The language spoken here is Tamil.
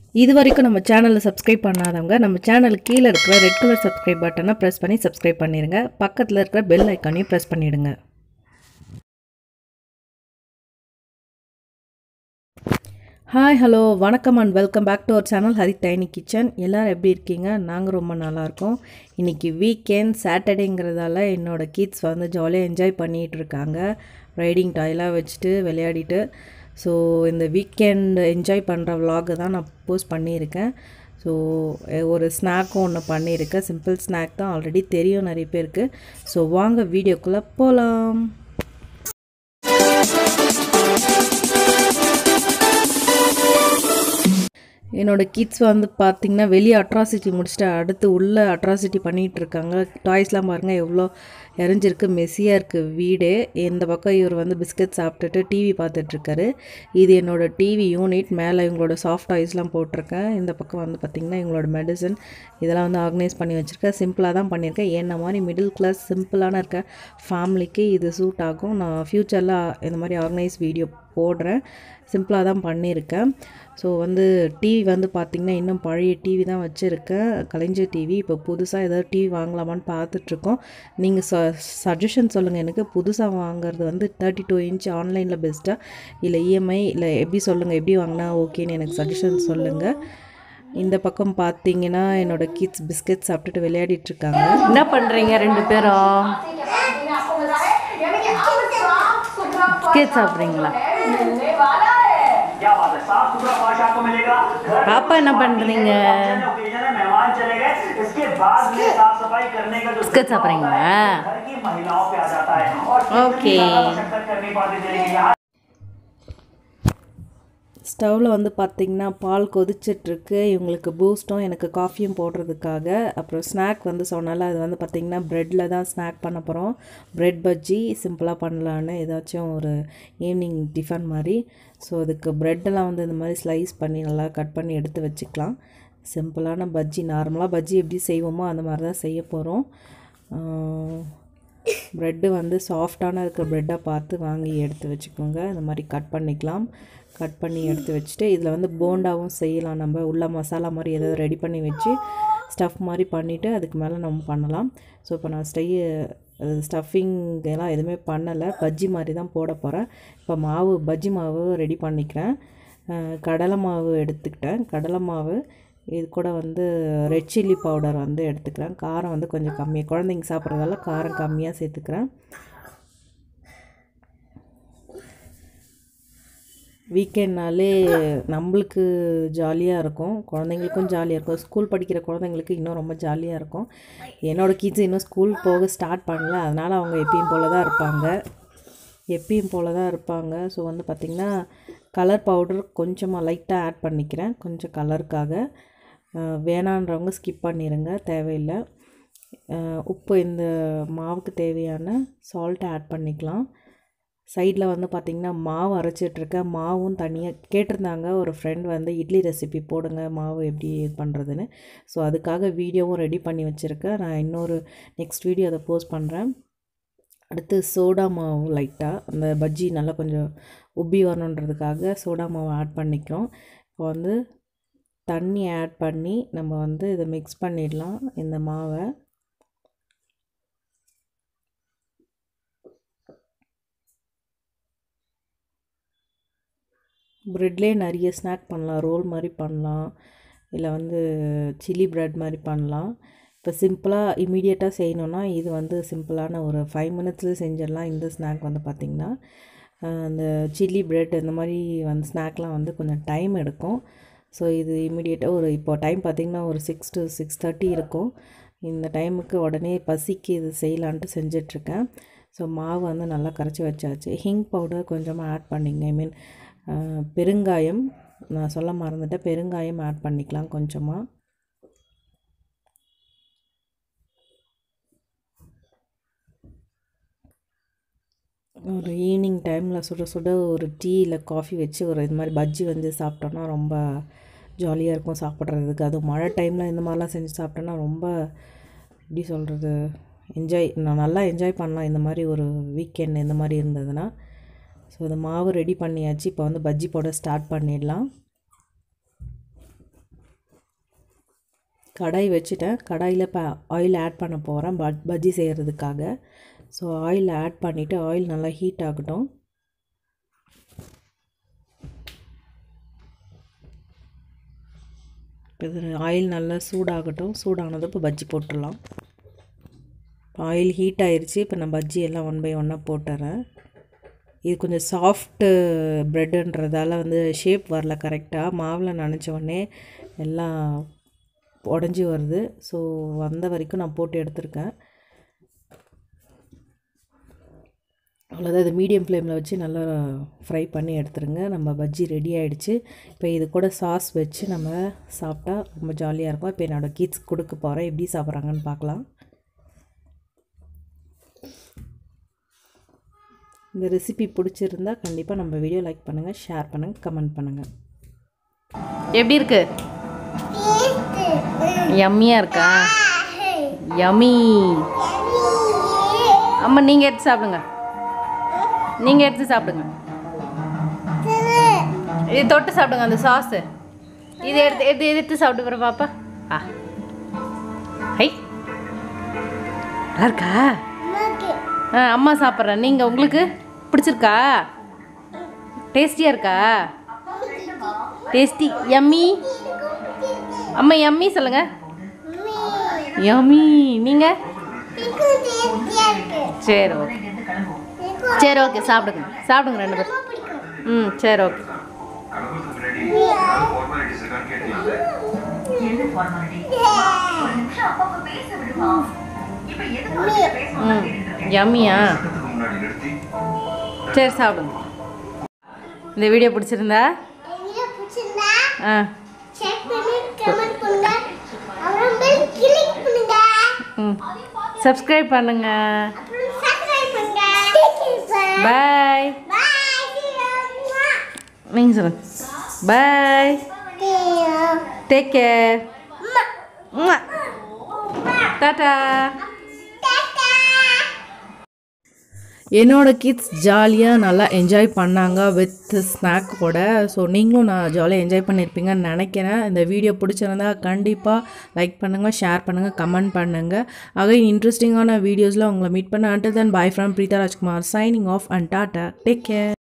இது வரைக்கும் நம்ம சேனலை சப்ஸ்கிரைப் பண்ணாதவங்க நம்ம சேனலுக்கு கீழே இருக்கிற ரெட் கலர் சப்ஸ்கிரைப் பட்டனை ப்ரெஸ் பண்ணி சப்ஸ்கிரைப் பண்ணிடுங்க பக்கத்தில் இருக்கிற பெல் ஐக்கானையும் ப்ரெஸ் பண்ணிடுங்க ஹாய் ஹலோ வணக்கம் and welcome back to our channel Hari tiny kitchen எல்லோரும் எப்படி இருக்கீங்க நாங்கள் ரொம்ப நல்லா இருக்கோம் இன்றைக்கி வீக்கெண்ட் சாட்டர்டேங்கிறதால என்னோடய கிட்ஸ் வந்து ஜாலியாக என்ஜாய் பண்ணிகிட்டு இருக்காங்க ரைடிங் டாய்லாம் வச்சுட்டு விளையாடிட்டு ஸோ இந்த வீக்கெண்ட் என்ஜாய் பண்ணுற vlog தான் நான் போஸ்ட் பண்ணியிருக்கேன் ஸோ ஒரு ஸ்நாக்கும் ஒன்று பண்ணியிருக்கேன் சிம்பிள் ஸ்நாக் தான் ஆல்ரெடி தெரியும் நிறைய பேருக்கு ஸோ வாங்க வீடியோக்குள்ளே போகலாம் என்னோட கிட்ஸ் வந்து பார்த்திங்கன்னா வெளியே அட்ராசிட்டி முடிச்சுட்டு அடுத்து உள்ளே அட்ராசிட்டி பண்ணிகிட்டு இருக்காங்க டாய்ஸ்லாம் பாருங்கள் எவ்வளோ எரிஞ்சிருக்கு மெஸ்ஸியாக இருக்குது வீடு இந்த பக்கம் இவர் வந்து பிஸ்கட் சாப்பிட்டுட்டு டிவி பார்த்துட்ருக்காரு இது என்னோடய டிவி யூனிட் மேலே இவங்களோட சாஃப்ட் டாய்ஸ்லாம் போட்டிருக்கேன் இந்த பக்கம் வந்து பார்த்திங்கன்னா இவங்களோட மெடிசன் இதெல்லாம் வந்து ஆர்கனைஸ் பண்ணி வச்சுருக்கேன் சிம்பிளாக தான் பண்ணியிருக்கேன் என்ன மாதிரி மிடில் கிளாஸ் சிம்பிளான இருக்க ஃபேமிலிக்கு இது சூட் ஆகும் நான் ஃப்யூச்சரில் இந்த மாதிரி ஆர்கனைஸ் வீடியோ போடுறேன் சிம்பிளாக தான் பண்ணியிருக்கேன் ஸோ வந்து டிவி வந்து பார்த்திங்கன்னா இன்னும் பழைய டிவி தான் வச்சுருக்கேன் கலைஞர் டிவி இப்போ புதுசாக ஏதாவது டிவி வாங்கலாமான்னு பார்த்துட்ருக்கோம் நீங்கள் ச சஜஷன் சொல்லுங்கள் எனக்கு புதுசாக வாங்குறது வந்து தேர்ட்டி டூ இன்ச் ஆன்லைனில் பெஸ்ட்டாக இல்லை இஎம்ஐ இல்லை எப்படி சொல்லுங்கள் எப்படி வாங்கினா ஓகேன்னு எனக்கு சஜஷன் சொல்லுங்கள் இந்த பக்கம் பார்த்தீங்கன்னா என்னோடய கிட்ஸ் பிஸ்கட் சாப்பிட்டுட்டு விளையாடிட்டு இருக்காங்க என்ன பண்ணுறீங்க ரெண்டு பேரும் பிஸ்கெட் சாப்பிட்றீங்களா क्या बात है साफ सुथरा पाश आपको मिलेगा घर பாப்பா என்ன பண்ணுறீங்க ओकेजन है मेहमान चले गए इसके बाद में साफ सफाई करने का जो बिस्किट साफ रही हैं? घर की महिलाओं पे आ जाता है और कितनी ओके। ज्यादा मशक्कत करनी पड़ती चलेगी यहाँ ஸ்டவ்வில் வந்து பார்த்திங்கன்னா பால் கொதிச்சிட்ருக்கு இவங்களுக்கு பூஸ்ட்டும் எனக்கு காஃபியும் போடுறதுக்காக அப்புறம் ஸ்நாக் வந்து சொன்னால அது வந்து பார்த்திங்கன்னா ப்ரெட்டில் தான் ஸ்நாக் பண்ண போகிறோம் ப்ரெட் பஜ்ஜி சிம்பிளாக பண்ணலான்னு ஏதாச்சும் ஒரு ஈவினிங் டிஃபன் மாதிரி ஸோ அதுக்கு ப்ரெட்டெல்லாம் வந்து இந்த மாதிரி ஸ்லைஸ் பண்ணி நல்லா கட் பண்ணி எடுத்து வச்சுக்கலாம் சிம்பிளான பஜ்ஜி நார்மலாக பஜ்ஜி எப்படி செய்வோமோ அந்த மாதிரி தான் செய்ய போகிறோம் ப்ரெட்டு வந்து சாஃப்டான இருக்கிற ப்ரெட்டாக பார்த்து வாங்கி எடுத்து வச்சுக்கோங்க இந்த மாதிரி கட் பண்ணிக்கலாம் கட் பண்ணி எடுத்து வச்சுட்டு இதில் வந்து போண்டாவும் செய்யலாம் நம்ம உள்ள மசாலா மாதிரி ஏதாவது ரெடி பண்ணி வச்சு ஸ்டஃப் மாதிரி பண்ணிவிட்டு அதுக்கு மேலே நம்ம பண்ணலாம் ஸோ இப்போ நான் ஸ்டெய் ஸ்டஃபிங் எல்லாம் எதுவுமே பண்ணலை பஜ்ஜி மாதிரி தான் போட போகிறேன் இப்போ மாவு பஜ்ஜி மாவு ரெடி பண்ணிக்கிறேன் அஹ் கடலை மாவு எடுத்துக்கிட்டேன் கடலை மாவு இது கூட வந்து ரெட் சில்லி பவுடர் வந்து எடுத்துக்கிறேன் காரம் வந்து கொஞ்சம் கம்மியாக குழந்தைங்க சாப்பிட்றதால காரம் கம்மியாக சேர்த்துக்கிறேன் வீக்கெண்ட்னாலே நம்மளுக்கு ஜாலியாக இருக்கும் குழந்தைங்களுக்கும் ஜாலியாக இருக்கும் ஸ்கூல் படிக்கிற குழந்தைங்களுக்கு இன்னும் ரொம்ப ஜாலியாக இருக்கும் என்னோடய கிட்ஸ் இன்னும் ஸ்கூல் போக ஸ்டார்ட் பண்ணல அதனால் அவங்க எப்பயும் போல தான் இருப்பாங்க எப்பயும் போல தான் இருப்பாங்க ஸோ வந்து பார்த்திங்கன்னா கலர் பவுடர் கொஞ்சமாக லைட்டாக ஆட் பண்ணிக்கிறேன் கொஞ்சம் கலருக்காக அஹ் வேணான்றவங்க ஸ்கிப் பண்ணிடுங்க தேவையில்லை அஹ் உப்பு இந்த மாவுக்கு தேவையான சால்ட்டை ஆட் பண்ணிக்கலாம் சைடில் வந்து பார்த்திங்கன்னா மாவு அரைச்சிட்ருக்கேன் மாவும் தனியாக கேட்டிருந்தாங்க ஒரு ஃப்ரெண்ட் வந்து இட்லி ரெசிபி போடுங்க மாவு எப்படி இது பண்ணுறதுன்னு ஸோ அதுக்காக வீடியோவும் ரெடி பண்ணி வச்சுருக்கேன் நான் இன்னொரு நெக்ஸ்ட் வீடியோ அதை போஸ்ட் பண்ணுறேன் அடுத்து சோடா மாவு லைட்டாக அந்த பஜ்ஜி நல்லா கொஞ்சம் உப்பி வரணுன்றதுக்காக சோடா மாவு ஆட் பண்ணிக்கிறோம் இப்போ வந்து தண்ணி ஆட் பண்ணி நம்ம வந்து இதை மிக்ஸ் பண்ணிடலாம் இந்த மாவை ப்ரெட்லேயே நிறைய ஸ்நாக் பண்ணலாம் ரோல் மாதிரி பண்ணலாம் இல்லை வந்து சில்லி ப்ரெட் மாதிரி பண்ணலாம் இப்போ சிம்பிளாக இமீடியட்டாக செய்யணுன்னா இது வந்து சிம்பிளான ஒரு ஃபைவ் மினிட்ஸில் செஞ்சிடலாம் இந்த ஸ்நாக் வந்து பார்த்திங்கன்னா அஹ் அந்த சில்லி ப்ரெட் இந்த மாதிரி வந்து ஸ்நாக்லாம் வந்து கொஞ்சம் டைம் எடுக்கும் ஸோ இது இமீடியட்டாக ஒரு இப்போ டைம் பார்த்திங்கன்னா ஒரு சிக்ஸ் டு சிக்ஸ் தேர்ட்டி இருக்கும் இந்த டைமுக்கு உடனே பசிக்கு இது செய்யலான்ட்டு செஞ்சிட்ருக்கேன் ஸோ மாவு வந்து நல்லா கரைச்சி வச்சாச்சு ஹிங் பவுடர் கொஞ்சமாக ஆட் பண்ணிங்க ஐ மீன் பெருங்காயம் நான் சொல்ல மறந்துட்டேன் பெருங்காயம் ஆட் பண்ணிக்கலாம் கொஞ்சமாக ஒரு ஈவினிங் டைமில் சுட சுட ஒரு டீ இல்லை காஃபி வச்சு ஒரு இது மாதிரி பஜ்ஜி வந்து சாப்பிட்டோன்னா ரொம்ப ஜாலியாக இருக்கும் சாப்பிட்றதுக்கு அதுவும் மழை டைமில் இந்த மாதிரிலாம் செஞ்சு சாப்பிட்டோன்னா ரொம்ப எப்படி சொல்கிறது என்ஜாய் நான் நல்லா என்ஜாய் பண்ணலாம் இந்த மாதிரி ஒரு வீக்கெண்ட் இந்த மாதிரி இருந்ததுன்னா ஸோ இந்த மாவு ரெடி பண்ணியாச்சு இப்போ வந்து பஜ்ஜி போட ஸ்டார்ட் பண்ணிடலாம் கடாய் வச்சுட்டேன் கடாயில் இப்போ ஆயில் ஆட் பண்ண போகிறேன் பட் பஜ்ஜி செய்கிறதுக்காக ஸோ ஆயில் ஆட் பண்ணிவிட்டு ஆயில் நல்லா ஹீட் ஆகட்டும் இப்போ இது ஆயில் நல்லா சூடாகட்டும் சூடானது இப்போ பஜ்ஜி போட்டுடலாம் இப்போ ஆயில் ஹீட் ஆயிருச்சு இப்போ நான் பஜ்ஜி எல்லாம் ஒன் பை ஒன்னாக போட்டுறேன் இது கொஞ்சம் சாஃப்ட்டு ப்ரெட்டுன்றதால வந்து ஷேப் வரல கரெக்டாக மாவில் நனைச்ச உடனே எல்லாம் உடஞ்சி வருது ஸோ வந்த வரைக்கும் நான் போட்டு எடுத்திருக்கேன் அவ்வளோதான் இது மீடியம் ஃப்ளேமில் வச்சு நல்லா ஃப்ரை பண்ணி எடுத்துருங்க நம்ம பஜ்ஜி ரெடி ஆகிடுச்சு இப்போ இது கூட சாஸ் வச்சு நம்ம சாப்பிட்டா ரொம்ப ஜாலியாக இருக்கும் இப்போ என்னோடய கிட்ஸ் கொடுக்க போகிறேன் எப்படி சாப்பிட்றாங்கன்னு பார்க்கலாம் இந்த ரெசிபி பிடிச்சிருந்தா கண்டிப்பாக நம்ம வீடியோ லைக் பண்ணுங்கள் ஷேர் பண்ணுங்கள் கமெண்ட் பண்ணுங்கள் எப்படி இருக்கு யம்மியாக இருக்கா யம்மி அம்மா நீங்கள் எடுத்து சாப்பிடுங்க நீங்கள் எடுத்து சாப்பிடுங்க இது தொட்டு சாப்பிடுங்க அந்த சாஸு இது எடுத்து எடுத்து எடுத்து சாப்பிட்டு போகிற பாப்பா ஆ ஹை நல்லா இருக்கா ஆ அம்மா சாப்பிட்றேன் நீங்கள் உங்களுக்கு பிடிச்சிருக்கா டேஸ்டியாக இருக்கா டேஸ்டி யம்மி அம்மா யம்மி சொல்லுங்க யம்மி நீங்கள் சரி ஓகே சரி ஓகே சாப்பிடுங்க சாப்பிடுங்க ரெண்டு பேரும் ம் சரி ஓகே ஃபார்மாலிட்டிஸ் இருக்கான்னு கேட்டீங்க என்ன ஃபார்மாலிட்டி ஒரு நிமிஷம் அப்பாவுக்கு பேச விடுமா இப்ப எதுக்கு வச்சு பேசணும் ம் யம்மியா இதுக்கு முன்னாடி நிறுத்தி சரி சாப்பிடுங்க இந்த வீடியோ பிடிச்சிருந்தா வீடியோ பிடிச்சிருந்தா ஆ செக் பண்ணி கமெண்ட் பண்ணுங்க அப்புறம் பெல் கிளிக் பண்ணுங்க ம் சப்ஸ்கிரைப் பண்ணுங்க அப்புறம் சப்ஸ்கிரைப் பண்ணுங்க பாய் பை நீங்கள் சொல்லுங்க பாய் டேக் கேர் டாட்டா என்னோட கிட்ஸ் ஜாலியாக நல்லா என்ஜாய் பண்ணாங்க வித் ஸ்நாக் கூட ஸோ நீங்களும் நான் ஜாலியாக என்ஜாய் பண்ணியிருப்பீங்கன்னு நினைக்கிறேன் இந்த வீடியோ பிடிச்சிருந்தா கண்டிப்பாக லைக் பண்ணுங்கள் ஷேர் பண்ணுங்கள் கமெண்ட் பண்ணுங்கள் ஆக இன்ட்ரெஸ்டிங்கான வீடியோஸில் உங்களை மீட் பண்ண until then bye from Preetha Rajkumar signing off and tata take care